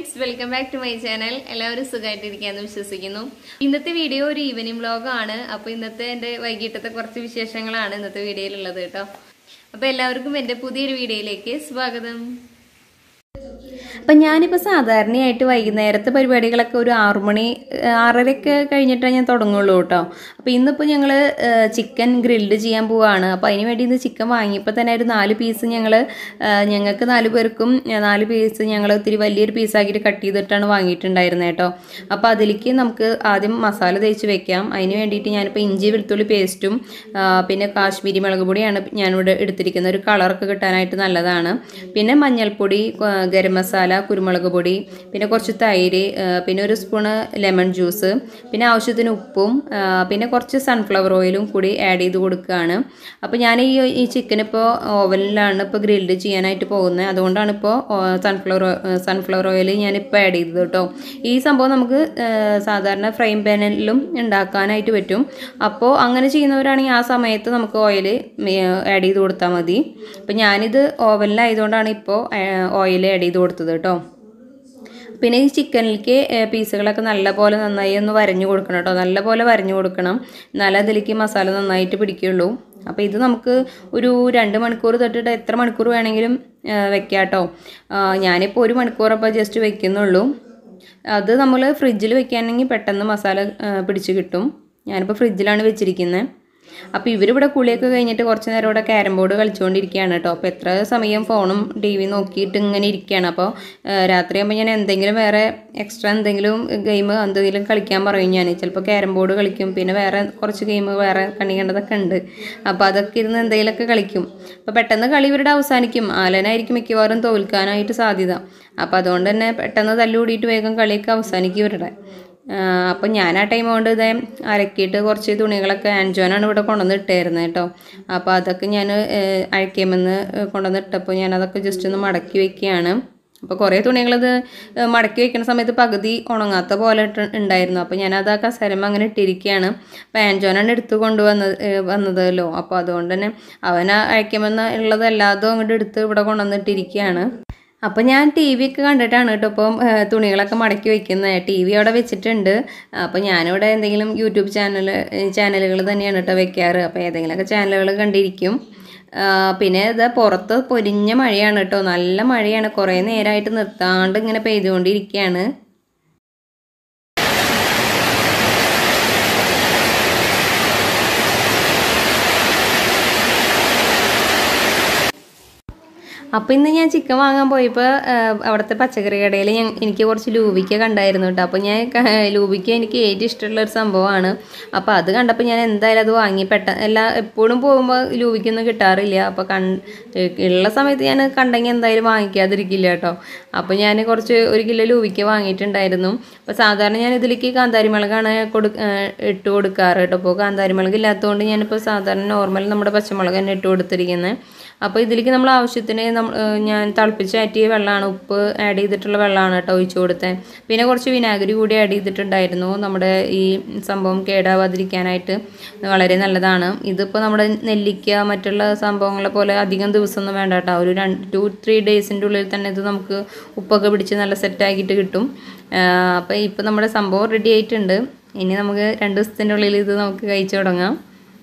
friends welcome back to my channel എല്ലാവരും സുഖമായിട്ടിരിക്കാന്ന് വിശ്വസിക്കുന്നു ഇന്നത്തെ വീഡിയോ ഒരു ഈവനിങ് വ്ലോഗാണ് അപ്പൊ ഇന്നത്തെ എന്റെ വൈകിട്ടത്തെ കുറച്ച് വിശേഷങ്ങളാണ് ഇന്നത്തെ വീഡിയോയിലുള്ളത് കേട്ടോ അപ്പൊ എല്ലാവർക്കും എന്റെ പുതിയൊരു വീഡിയോയിലേക്ക് സ്വാഗതം അപ്പം ഞാനിപ്പോൾ സാധാരണയായിട്ട് വൈകുന്നേരത്തെ പരിപാടികളൊക്കെ ഒരു ആറുമണി ആറരയൊക്കെ കഴിഞ്ഞിട്ടേ ഞാൻ തുടങ്ങുള്ളൂ കേട്ടോ അപ്പോൾ ഇന്നിപ്പോൾ ഞങ്ങൾ ചിക്കൻ ഗ്രിൽഡ് ചെയ്യാൻ പോവാണ് അപ്പോൾ അതിന് വേണ്ടി ഇന്ന് ചിക്കൻ വാങ്ങിയപ്പോൾ തന്നെ ഒരു നാല് പീസ് ഞങ്ങൾ ഞങ്ങൾക്ക് നാല് പേർക്കും ആ, നാല് പീസ് ഞങ്ങൾ ഒത്തിരി വലിയൊരു പീസാക്കിയിട്ട് കട്ട് ചെയ്തിട്ടാണ് വാങ്ങിയിട്ടുണ്ടായിരുന്നത് കേട്ടോ അപ്പോൾ അതിലേക്ക് നമുക്ക് ആദ്യം മസാല തേച്ച് വെക്കാം അതിന് വേണ്ടിയിട്ട് ഞാനിപ്പോൾ ഇഞ്ചി വെളുത്തുള്ളി പേസ്റ്റും ആ, പിന്നെ കാശ്മീരി മുളക് പൊടിയാണ് ഞാനിവിടെ എടുത്തിരിക്കുന്നത് ഒരു കളറൊക്കെ കിട്ടാനായിട്ട് നല്ലതാണ് പിന്നെ മഞ്ഞൾപ്പൊടി ആ, ഗരം മസാല കുരുമുളക് പൊടി പിന്നെ കുറച്ച് തൈര് ആ, പിന്നെ ഒരു സ്പൂണ് ലെമൺ ജ്യൂസ് പിന്നെ ആവശ്യത്തിന് ഉപ്പും ആ, പിന്നെ കുറച്ച് സൺഫ്ലവർ ഓയിലും കൂടി ആഡ് ചെയ്ത് കൊടുക്കുകയാണ് അപ്പോൾ ഞാൻ ഈ ഈ ചിക്കൻ ഇപ്പോൾ ഓവനിലാണ് ഇപ്പോൾ ഗ്രിൽഡ് ചെയ്യാനായിട്ട് പോകുന്നത് അതുകൊണ്ടാണ് ഇപ്പോൾ സൺഫ്ലവർ സൺഫ്ലവർ ഓയിൽ ഞാനിപ്പോൾ ആഡ് ചെയ്തത് കേട്ടോ ഈ സംഭവം നമുക്ക് ആ, സാധാരണ ഫ്രൈ പാനിലും ഉണ്ടാക്കാനായിട്ട് പറ്റും അപ്പോൾ അങ്ങനെ ചെയ്യുന്നവരാണെങ്കിൽ ആ സമയത്ത് നമുക്ക് ഓയിൽ ആഡ് ചെയ്ത് കൊടുത്താൽ മതി അപ്പോൾ ഞാനിത് ഓവനിലായതുകൊണ്ടാണ് ഇപ്പോൾ ഓയിൽ ആഡ് ചെയ്ത് കൊടുത്തത് കേട്ടോ പിന്നെ ഈ ചിക്കനിലേക്ക് പീസുകളൊക്കെ നല്ലപോലെ നന്നായി ഒന്ന് വരഞ്ഞു കൊടുക്കണം കേട്ടോ നല്ലപോലെ വരഞ്ഞു കൊടുക്കണം എന്നാലേ അതിലേക്ക് മസാല നന്നായിട്ട് പിടിക്കുള്ളൂ അപ്പോൾ ഇത് നമുക്ക് ഒരു രണ്ട് മണിക്കൂർ തൊട്ടിട്ട് എത്ര മണിക്കൂർ വേണമെങ്കിലും ആ, വെക്കാം കേട്ടോ ആ, ഞാനിപ്പോൾ ഒരു മണിക്കൂർ അപ്പോൾ ജസ്റ്റ് വെക്കുന്നുള്ളൂ അത് നമ്മൾ ഫ്രിഡ്ജിൽ വെക്കുകയാണെങ്കിൽ പെട്ടെന്ന് മസാല ആ, പിടിച്ച് കിട്ടും ഞാനിപ്പോൾ ഫ്രിഡ്ജിലാണ് വെച്ചിരിക്കുന്നത് അപ്പോൾ ഇവരിവിടെ കുളിയൊക്കെ കഴിഞ്ഞിട്ട് കുറച്ച് നേരം ഇവിടെ ക്യാരം ബോർഡ് കളിച്ചുകൊണ്ടിരിക്കുകയാണ് കേട്ടോ അപ്പോൾ എത്ര സമയം ഫോണും ടി വി നോക്കിയിട്ട് ഇങ്ങനെ ഇരിക്കുകയാണ് അപ്പോൾ രാത്രിയാകുമ്പോൾ ഞാൻ എന്തെങ്കിലും വേറെ എക്സ്ട്രാ എന്തെങ്കിലും ഗെയിം എന്തെങ്കിലും കളിക്കാൻ പറയും ഞാൻ ചിലപ്പോൾ ക്യാരം ബോർഡ് കളിക്കും പിന്നെ വേറെ കുറച്ച് ഗെയിം വേറെ കണ്ണി കണ്ടതൊക്കെ ഉണ്ട് അപ്പോൾ അതൊക്കെ ഇരുന്ന് എന്തെങ്കിലുമൊക്കെ കളിക്കും അപ്പോൾ പെട്ടെന്ന് കളി ഇവരുടെ അവസാനിക്കും ആലനായിരിക്കും മിക്കവാറും തോൽക്കാനായിട്ട് സാധ്യത അപ്പോൾ അതുകൊണ്ട് തന്നെ പെട്ടെന്ന് തല്ലുകൂടിയിട്ട് വേഗം കളിയൊക്കെ അവസാനിക്കും ഇവരുടെ അപ്പം ഞാൻ ആ ടൈം കൊണ്ട് ഇതേ അരക്കിയിട്ട് കുറച്ച് തുണികളൊക്കെ ആൻജോനാണ് ഇവിടെ കൊണ്ടുവന്ന് ഇട്ടായിരുന്നത് കേട്ടോ അപ്പോൾ അതൊക്കെ ഞാൻ അഴക്കേമെന്ന് കൊണ്ടുവന്ന് ഇട്ടപ്പോൾ ഞാൻ അതൊക്കെ ജസ്റ്റ് ഒന്ന് മടക്കി വെക്കുകയാണ് അപ്പോൾ കുറേ തുണികളിത് മടക്കി വെക്കുന്ന സമയത്ത് പകുതി ഉണങ്ങാത്ത പോലെ ഇട്ട് ഉണ്ടായിരുന്നു അപ്പോൾ ഞാനത് ആ കസരമ അങ്ങനെ ഇട്ടിരിക്കുകയാണ് അപ്പോൾ ആൻജോനാണ് എടുത്ത് കൊണ്ടുവന്നത് ഏ, വന്നതല്ലോ അപ്പോൾ അതുകൊണ്ട് തന്നെ അവൻ അയക്കുമെന്ന് ഉള്ളതല്ലാതും അങ്ങോട്ട് എടുത്ത് ഇവിടെ കൊണ്ടുവന്നിട്ടിരിക്കുകയാണ് അപ്പോൾ ഞാൻ ടി വി ഒക്കെ കണ്ടിട്ടാണ് കേട്ടോ ഇപ്പം ഏഹ്, തുണികളൊക്കെ മടക്കി വെക്കുന്നത് ടി വി അവിടെ വെച്ചിട്ടുണ്ട് അപ്പോൾ ഞാനിവിടെ എന്തെങ്കിലും യൂട്യൂബ് ചാനൽ ചാനലുകൾ തന്നെയാണ് കേട്ടോ വെക്കാറ് അപ്പോൾ ഏതെങ്കിലുമൊക്കെ ചാനലുകൾ കണ്ടിരിക്കും ആ, പിന്നെ ഇത് പുറത്ത് പൊരിഞ്ഞ മഴയാണ് കേട്ടോ നല്ല മഴയാണ് കുറേ നേരമായിട്ട് നിർത്താണ്ട് ഇങ്ങനെ പെയ്തുകൊണ്ടിരിക്കുകയാണ് അപ്പോൾ ഇന്ന് ഞാൻ ചിക്കൻ വാങ്ങാൻ പോയപ്പോൾ അവിടുത്തെ പച്ചക്കറി കടയിൽ ഞാൻ എനിക്ക് കുറച്ച് ലൂബിക്ക കണ്ടായിരുന്നു കേട്ടോ അപ്പോൾ ഞാൻ ക- ലൂബിക്ക എനിക്ക് ഏറ്റവും ഇഷ്ടമുള്ള ഒരു സംഭവമാണ് അപ്പോൾ അത് കണ്ടപ്പോൾ ഞാൻ എന്തായാലും അത് വാങ്ങി പെട്ടെന്ന് എല്ലാ എപ്പോഴും പോകുമ്പോൾ ലൂബിക്കൊന്നും കിട്ടാറില്ല അപ്പോൾ കൺ ഉള്ള സമയത്ത് ഞാൻ കണ്ടെങ്കിൽ എന്തായാലും വാങ്ങിക്കാതിരിക്കില്ല കേട്ടോ അപ്പോൾ ഞാൻ കുറച്ച് ഒരു കിലോ ലൂബിക്ക വാങ്ങിയിട്ടുണ്ടായിരുന്നു അപ്പോൾ സാധാരണ ഞാൻ ഇതിലേക്ക് കാന്താരി മുളകാണ് കൊടു ഏഹ് ഇട്ട് കൊടുക്കാറ് കേട്ടോ അപ്പോൾ കാന്താരി മുളക് ഇല്ലാത്തതുകൊണ്ട് ഞാനിപ്പോൾ സാധാരണ നോർമൽ നമ്മുടെ പച്ചമുളക് തന്നെ ഇട്ട് കൊടുത്തിരിക്കുന്നത് അപ്പോൾ ഇതിലേക്ക് നമ്മൾ ആവശ്യത്തിന് നമ്മൾ ഞാൻ തിളപ്പിച്ചാറ്റിയ വെള്ളമാണ് ഉപ്പ് ആഡ് ചെയ്തിട്ടുള്ള വെള്ളമാണ് കേട്ടോ ഒഴിച്ചു കൊടുത്തത് പിന്നെ കുറച്ച് വിനാഗിരി കൂടി ആഡ് ചെയ്തിട്ടുണ്ടായിരുന്നു നമ്മുടെ ഈ സംഭവം കേടാവാതിരിക്കാനായിട്ട് വളരെ നല്ലതാണ് ഇതിപ്പോൾ നമ്മുടെ നെല്ലിക്ക മറ്റുള്ള സംഭവങ്ങളെ പോലെ അധികം ദിവസമൊന്നും വേണ്ട കേട്ടോ ഒരു രണ്ട് ടു ത്രീ ഡേയ്സിൻ്റെ ഉള്ളിൽ തന്നെ ഇത് നമുക്ക് ഉപ്പൊക്കെ പിടിച്ച് നല്ല സെറ്റാക്കിയിട്ട് കിട്ടും അപ്പോൾ ഇപ്പോൾ നമ്മുടെ സംഭവം റെഡി ആയിട്ടുണ്ട് ഇനി നമുക്ക് രണ്ട് ദിവസത്തിൻ്റെ ഉള്ളിൽ ഇത് നമുക്ക് കഴിച്ചു തുടങ്ങാം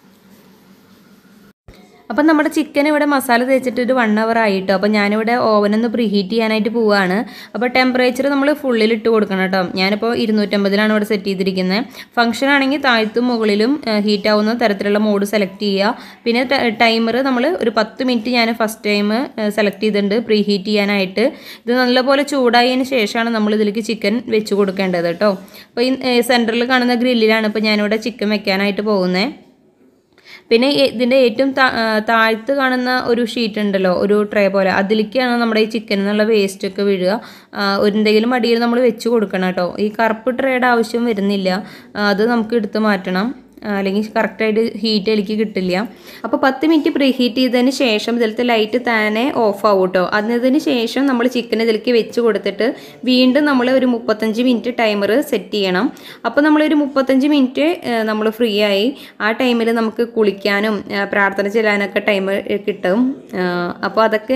അപ്പം നമ്മുടെ ചിക്കൻ ഇവിടെ മസാല തേച്ചിട്ട് ഒരു വൺ അവർ ആയിട്ടോ അപ്പോൾ ഞാനിവിടെ ഓവനൊന്ന് പ്രീഹീറ്റ് ചെയ്യാനായിട്ട് പോവുകയാണ് അപ്പോൾ ടെമ്പറേച്ചർ നമ്മൾ ഫുള്ളിൽ ഇട്ട് കൊടുക്കണം കേട്ടോ ഞാനിപ്പോൾ ഇരുന്നൂറ്റമ്പതിലാണ് ഇവിടെ സെറ്റ് ചെയ്തിരിക്കുന്നത് ഫംഗ്ഷൻ ആണെങ്കിൽ താഴത്തും മുകളിലും ഹീറ്റ് ആവുന്ന തരത്തിലുള്ള മോഡ് സെലക്ട് ചെയ്യുക പിന്നെ ടൈമർ നമ്മൾ ഒരു പത്ത് മിനിറ്റ് ഞാൻ ഫസ്റ്റ് ടൈം സെലക്ട് ചെയ്തിട്ടുണ്ട് പ്രീ ഹീറ്റ് ചെയ്യാനായിട്ട് ഇത് നല്ലപോലെ ചൂടായതിന് ശേഷമാണ് നമ്മൾ ഇതിലേക്ക് ചിക്കൻ വെച്ച് കൊടുക്കേണ്ടത് കേട്ടോ അപ്പോൾ ഈ സെൻറ്ററിൽ കാണുന്ന ഗ്രില്ലിലാണ് ഇപ്പോൾ ഞാനിവിടെ ചിക്കൻ വെക്കാനായിട്ട് പോകുന്നത് പിന്നെ ഈ- ഇതിൻ്റെ ഏറ്റവും താ- ആ, താഴത്ത് കാണുന്ന ഒരു ഷീറ്റ് ഉണ്ടല്ലോ ഒരു ട്രേ പോലെ അതിലേക്കാണ് നമ്മുടെ ഈ ചിക്കൻ എന്നുള്ള വേസ്റ്റ് ഒക്കെ വീഴുക ആ, ഒരു എന്തെങ്കിലും അടിയിൽ നമ്മൾ വെച്ച് കൊടുക്കണം കേട്ടോ ഈ കറുപ്പ് ട്രേയുടെ ആവശ്യം വരുന്നില്ല ആ, അത് നമുക്ക് എടുത്ത് മാറ്റണം ആ, അല്ലെങ്കിൽ കറക്റ്റായിട്ട് ഹീറ്റ് എനിക്ക് കിട്ടില്ല അപ്പോൾ പത്ത് മിനിറ്റ് പ്രീ ഹീറ്റ് ചെയ്തതിന് ശേഷം ഇതിലത്തെ ലൈറ്റ് താനെ ഓഫ് ആവും കേട്ടോ അതിന് ശേഷം നമ്മൾ ചിക്കൻ ഇതിലേക്ക് വെച്ച് കൊടുത്തിട്ട് വീണ്ടും നമ്മൾ ഒരു മുപ്പത്തഞ്ച് മിനിറ്റ് ടൈമർ സെറ്റ് ചെയ്യണം അപ്പോൾ നമ്മളൊരു മുപ്പത്തഞ്ച് മിനിറ്റ് നമ്മൾ ഫ്രീ ആയി ആ ടൈമിൽ നമുക്ക് കുളിക്കാനും ആ, പ്രാർത്ഥന ചെല്ലാനൊക്കെ ടൈം കിട്ടും ആ, അപ്പോൾ അതൊക്കെ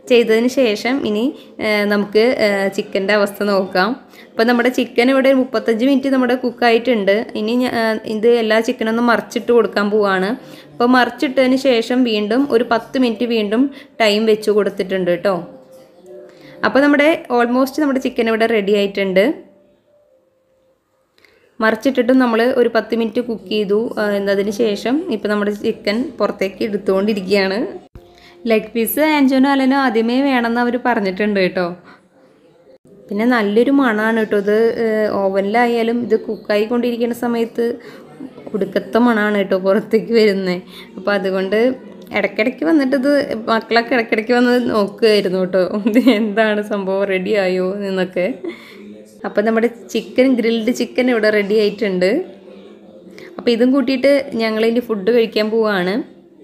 ചെയ്തതിന് ശേഷം ഇനി ഏഹ്, നമുക്ക് ചിക്കൻ്റെ അവസ്ഥ നോക്കാം അപ്പോൾ നമ്മുടെ ചിക്കൻ ഇവിടെ ഒരു മുപ്പത്തഞ്ച് മിനിറ്റ് നമ്മുടെ കുക്കായിട്ടുണ്ട് ഇനി ഞാ- ഏഹ്, ഇത് എല്ലാ ചിക്കനൊന്നും മറിച്ചിട്ട് കൊടുക്കാൻ പോവാണ് അപ്പോൾ മറിച്ചിട്ടതിന് ശേഷം വീണ്ടും ഒരു പത്ത് മിനിറ്റ് വീണ്ടും ടൈം വെച്ച് കൊടുത്തിട്ടുണ്ട് കേട്ടോ അപ്പോൾ നമ്മുടെ ഓൾമോസ്റ്റ് നമ്മുടെ ചിക്കൻ ഇവിടെ റെഡി ആയിട്ടുണ്ട് മറിച്ചിട്ടിട്ടും നമ്മൾ ഒരു പത്ത് മിനിറ്റ് കുക്ക് ചെയ്തു ആ, എന്നതിന് ശേഷം ഇപ്പോൾ നമ്മുടെ ചിക്കൻ പുറത്തേക്ക് എടുത്തുകൊണ്ടിരിക്കുകയാണ് ലെഗ് പീസ് ആൻജോനോ അലനോ ആദ്യമേ വേണമെന്ന് അവർ പറഞ്ഞിട്ടുണ്ട് കേട്ടോ പിന്നെ നല്ലൊരു മണമാണ് കേട്ടോ ഇത് ഓവനിലായാലും ഇത് കുക്കായി കൊണ്ടിരിക്കുന്ന സമയത്ത് ഒടുക്കത്തെ മണമാണ് കേട്ടോ പുറത്തേക്ക് വരുന്നത് അപ്പോൾ അതുകൊണ്ട് ഇടയ്ക്കിടയ്ക്ക് വന്നിട്ട് ഇത് മക്കളൊക്കെ ഇടയ്ക്കിടയ്ക്ക് വന്ന് നോക്കുമായിരുന്നു കേട്ടോ ഇത് എന്താണ് സംഭവം റെഡി ആയോ എന്നൊക്കെ അപ്പോൾ നമ്മുടെ ചിക്കൻ ഗ്രിൽഡ് ചിക്കൻ ഇവിടെ റെഡി ആയിട്ടുണ്ട് അപ്പോൾ ഇതും കൂട്ടിയിട്ട് ഞങ്ങളിനി ഫുഡ് കഴിക്കാൻ പോവാണ്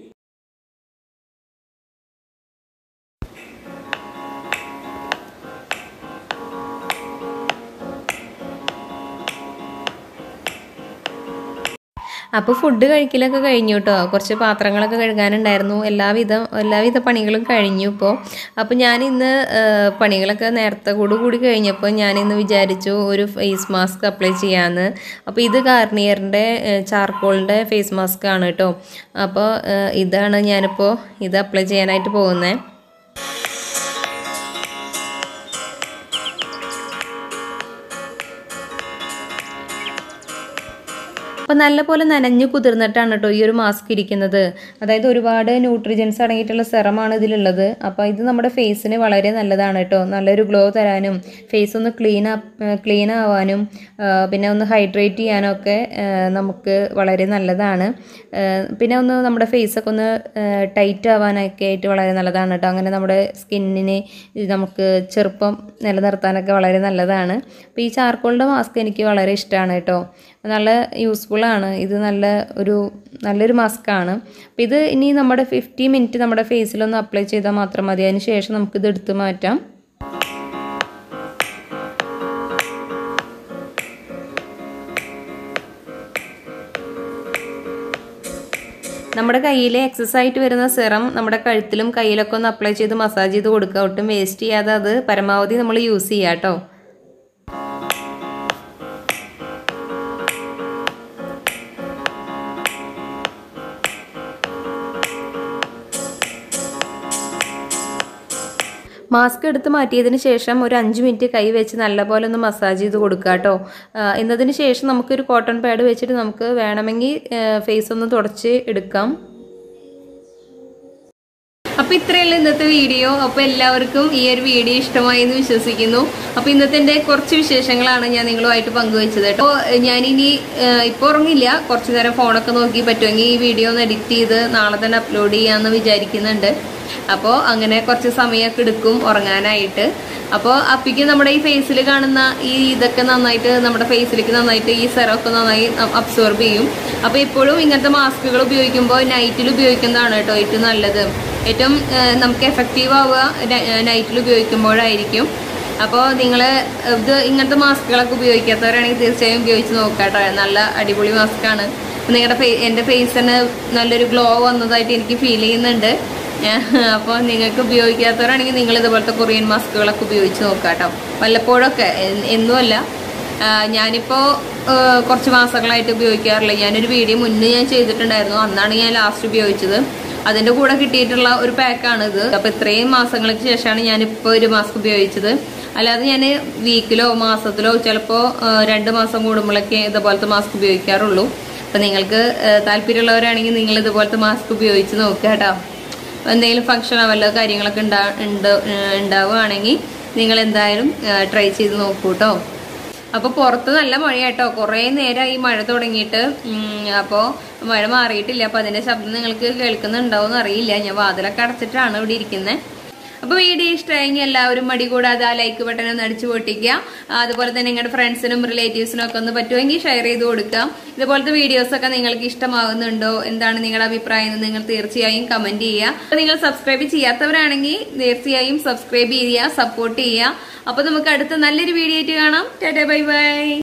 അപ്പോൾ ഫുഡ് കഴിക്കലൊക്കെ കഴിഞ്ഞു കേട്ടോ കുറച്ച് പാത്രങ്ങളൊക്കെ കഴുകാനുണ്ടായിരുന്നു എല്ലാവിധ എല്ലാവിധ പണികളും കഴിഞ്ഞു ഇപ്പോൾ അപ്പോൾ ഞാൻ ഇന്ന് ആ, പണികളൊക്കെ നേരത്തെ കൂടി കൂടി കഴിഞ്ഞപ്പോൾ ഞാൻ ഇന്ന് വിചാരിച്ചു ഒരു ഫേസ് മാസ്ക് അപ്ലൈ ചെയ്യാമെന്ന് അപ്പോൾ ഇത് ഗാർണിയറിൻ്റെ ചാർക്കോളിൻ്റെ ഫേസ് മാസ്ക് ആണ് കേട്ടോ അപ്പോൾ ആ, ഇതാണ് ഞാനിപ്പോൾ ഇത് അപ്ലൈ ചെയ്യാനായിട്ട് പോകുന്നത് അപ്പോൾ നല്ലപോലെ നനഞ്ഞു കുതിർന്നിട്ടാണ് കേട്ടോ ഈ ഒരു മാസ്ക് ഇരിക്കുന്നത് അതായത് ഒരുപാട് ന്യൂട്രിജൻസ് അടങ്ങിയിട്ടുള്ള സെറമാണ് ഇതിലുള്ളത് അപ്പോൾ ഇത് നമ്മുടെ ഫേസിന് വളരെ നല്ലതാണ് കേട്ടോ നല്ലൊരു ഗ്ലോ തരാനും ഫേസ് ഒന്ന് ക്ലീൻ ക്ലീൻ ആവാനും ആ, പിന്നെ ഒന്ന് ഹൈഡ്രേറ്റ് ചെയ്യാനും ഒക്കെ ആ, നമുക്ക് വളരെ നല്ലതാണ് ആ, പിന്നെ ഒന്ന് നമ്മുടെ ഫേസൊക്കെ ഒന്ന് ടൈറ്റ് ആവാനൊക്കെ ആയിട്ട് വളരെ നല്ലതാണ് കേട്ടോ അങ്ങനെ നമ്മുടെ സ്കിന്നിന് നമുക്ക് ചെറുപ്പം നിലനിർത്താനൊക്കെ വളരെ നല്ലതാണ് അപ്പോൾ ഈ ചാർക്കോളിൻ്റെ മാസ്ക് എനിക്ക് വളരെ ഇഷ്ടമാണ് കേട്ടോ നല്ല യൂസ്ഫുള്ളാണ് ഇത് നല്ല ഒരു നല്ലൊരു മാസ്കാണ് അപ്പോൾ ഇത് ഇനി നമ്മുടെ ഫിഫ്റ്റി മിനിറ്റ് നമ്മുടെ ഫേസിലൊന്ന് അപ്ലൈ ചെയ്താൽ മാത്രം മതി അതിന് ശേഷം നമുക്കിത് എടുത്ത് മാറ്റാം നമ്മുടെ കയ്യിൽ എക്സസ് ആയിട്ട് വരുന്ന സിറം നമ്മുടെ കഴുത്തിലും കയ്യിലൊക്കെ ഒന്ന് അപ്ലൈ ചെയ്ത് മസാജ് ചെയ്ത് കൊടുക്കുക ഒട്ടും വേസ്റ്റ് ചെയ്യാതെ അത് പരമാവധി നമ്മൾ യൂസ് ചെയ്യുക കേട്ടോ മാസ്ക് എടുത്ത് മാറ്റിയതിന് ശേഷം ഒരു അഞ്ച് മിനിറ്റ് കൈ വെച്ച് നല്ലപോലെ ഒന്ന് മസാജ് ചെയ്ത് കൊടുക്കുക കേട്ടോ എന്നതിന് ശേഷം നമുക്കൊരു കോട്ടൺ പാഡ് വെച്ചിട്ട് നമുക്ക് വേണമെങ്കിൽ ഫേസ് ഒന്ന് തുടച്ച് എടുക്കാം അപ്പൊ ഇത്രയുള്ള ഇന്നത്തെ വീഡിയോ അപ്പൊ എല്ലാവർക്കും ഈ ഒരു വീഡിയോ ഇഷ്ടമായി എന്ന് വിശ്വസിക്കുന്നു അപ്പൊ ഇന്നത്തെ എന്റെ കുറച്ച് വിശേഷങ്ങളാണ് ഞാൻ നിങ്ങളുമായിട്ട് പങ്കുവച്ചത് കേട്ടോ ഞാനിനി ഏഹ്, ഇപ്പൊ ഉറങ്ങില്ല കുറച്ചു നേരം ഫോണൊക്കെ നോക്കി പറ്റുമെങ്കിൽ ഈ വീഡിയോ ഒന്ന് എഡിറ്റ് ചെയ്ത് നാളെ തന്നെ അപ്ലോഡ് ചെയ്യാന്ന് വിചാരിക്കുന്നുണ്ട് അപ്പോൾ അങ്ങനെ കുറച്ച് സമയമൊക്കെ എടുക്കും ഉറങ്ങാനായിട്ട് അപ്പോൾ അപ്പിക്ക് നമ്മുടെ ഈ ഫേസിൽ കാണുന്ന ഈ ഇതൊക്കെ നന്നായിട്ട് നമ്മുടെ ഫേസിലേക്ക് നന്നായിട്ട് ഈ സെറമൊക്കെ നന്നായി അബ്സോർബ് ചെയ്യും അപ്പോൾ എപ്പോഴും ഇങ്ങനത്തെ മാസ്കുകൾ ഉപയോഗിക്കുമ്പോൾ നൈറ്റിൽ ഉപയോഗിക്കുന്നതാണ് കേട്ടോ ഏറ്റവും നല്ലത് ഏറ്റവും ഏഹ്, നമുക്ക് എഫക്റ്റീവ് ആവുക നൈറ്റിൽ ഉപയോഗിക്കുമ്പോഴായിരിക്കും അപ്പോൾ നിങ്ങൾ ഇത് ഇങ്ങനത്തെ മാസ്കുകളൊക്കെ ഉപയോഗിക്കാത്തവരാണെങ്കിൽ തീർച്ചയായും ഉപയോഗിച്ച് നോക്കാം കേട്ടോ നല്ല അടിപൊളി മാസ്കാണ് നിങ്ങളുടെ ഫേ എൻ്റെ ഫേസിന് നല്ലൊരു ഗ്ലോ വന്നതായിട്ട് എനിക്ക് ഫീൽ ചെയ്യുന്നുണ്ട് അപ്പോൾ നിങ്ങൾക്ക് ഉപയോഗിക്കാത്തവരാണെങ്കിൽ നിങ്ങൾ ഇതുപോലത്തെ കൊറിയൻ മാസ്കുകളൊക്കെ ഉപയോഗിച്ച് നോക്കാം കേട്ടോ വല്ലപ്പോഴൊക്കെ എ- എന്നുമല്ല ആ, ഞാനിപ്പോ ആ, കുറച്ച് മാസങ്ങളായിട്ട് ഉപയോഗിക്കാറില്ല ഞാനൊരു വീഡിയോ മുന്നേ ഞാൻ ചെയ്തിട്ടുണ്ടായിരുന്നു അന്നാണ് ഞാൻ ലാസ്റ്റ് ഉപയോഗിച്ചത് അതിന്റെ കൂടെ കിട്ടിയിട്ടുള്ള ഒരു പാക്കാണ് ഇത് അപ്പൊ ഇത്രയും മാസങ്ങൾക്ക് ശേഷമാണ് ഞാനിപ്പോ ഒരു മാസ്ക് ഉപയോഗിച്ചത് അല്ലാതെ ഞാൻ വീക്കിലോ മാസത്തിലോ ചിലപ്പോ ആ, രണ്ട് മാസം കൂടുമ്പോഴൊക്കെ ഇതുപോലത്തെ മാസ്ക് ഉപയോഗിക്കാറുള്ളൂ അപ്പൊ നിങ്ങൾക്ക് ആ, താല്പര്യമുള്ളവരാണെങ്കിൽ നിങ്ങൾ ഇതുപോലത്തെ മാസ്ക് ഉപയോഗിച്ച് നോക്കുക കേട്ടോ എന്തെങ്കിലും ഫംഗ്ഷനോ വല്ല കാര്യങ്ങളൊക്കെ ഉണ്ടാ ഉണ്ട് ഉണ്ടാവുകയാണെങ്കിൽ നിങ്ങൾ എന്തായാലും ട്രൈ ചെയ്ത് നോക്കൂ കേട്ടോ അപ്പൊ പുറത്ത് നല്ല മഴയാട്ടോ കുറേ നേരമായി മഴ തുടങ്ങിയിട്ട് അപ്പോൾ മഴ മാറിയിട്ടില്ല അപ്പൊ അതിന്റെ ശബ്ദം നിങ്ങൾക്ക് കേൾക്കുന്നുണ്ടാവും അറിയില്ല ഞാൻ വാതിലൊക്കെ അടച്ചിട്ടാണ് ഇവിടെ ഇരിക്കുന്നത് അപ്പൊ വീഡിയോ ഇഷ്ടമായെങ്കിൽ എല്ലാവരും മടി കൂടാതെ ആ ലൈക്ക് ബട്ടൺ ഒന്ന് അടിച്ചു പൊട്ടിക്കുക അതുപോലെ തന്നെ നിങ്ങളുടെ ഫ്രണ്ട്സിനും റിലേറ്റീവ്സിനും ഒക്കെ ഒന്ന് പറ്റുമെങ്കിൽ ഷെയർ ചെയ്ത് കൊടുക്കാം ഇതുപോലത്തെ വീഡിയോസ് ഒക്കെ നിങ്ങൾക്ക് ഇഷ്ടമാകുന്നുണ്ടോ എന്താണ് നിങ്ങളുടെ അഭിപ്രായം എന്ന് നിങ്ങൾ തീർച്ചയായും കമന്റ് ചെയ്യുക അപ്പൊ നിങ്ങൾ സബ്സ്ക്രൈബ് ചെയ്യാത്തവരാണെങ്കിൽ തീർച്ചയായും സബ്സ്ക്രൈബ് ചെയ്യുക സപ്പോർട്ട് ചെയ്യുക അപ്പൊ നമുക്ക് അടുത്ത നല്ലൊരു വീഡിയോ ആയിട്ട് കാണാം ടാറ്റാ ബൈ ബൈ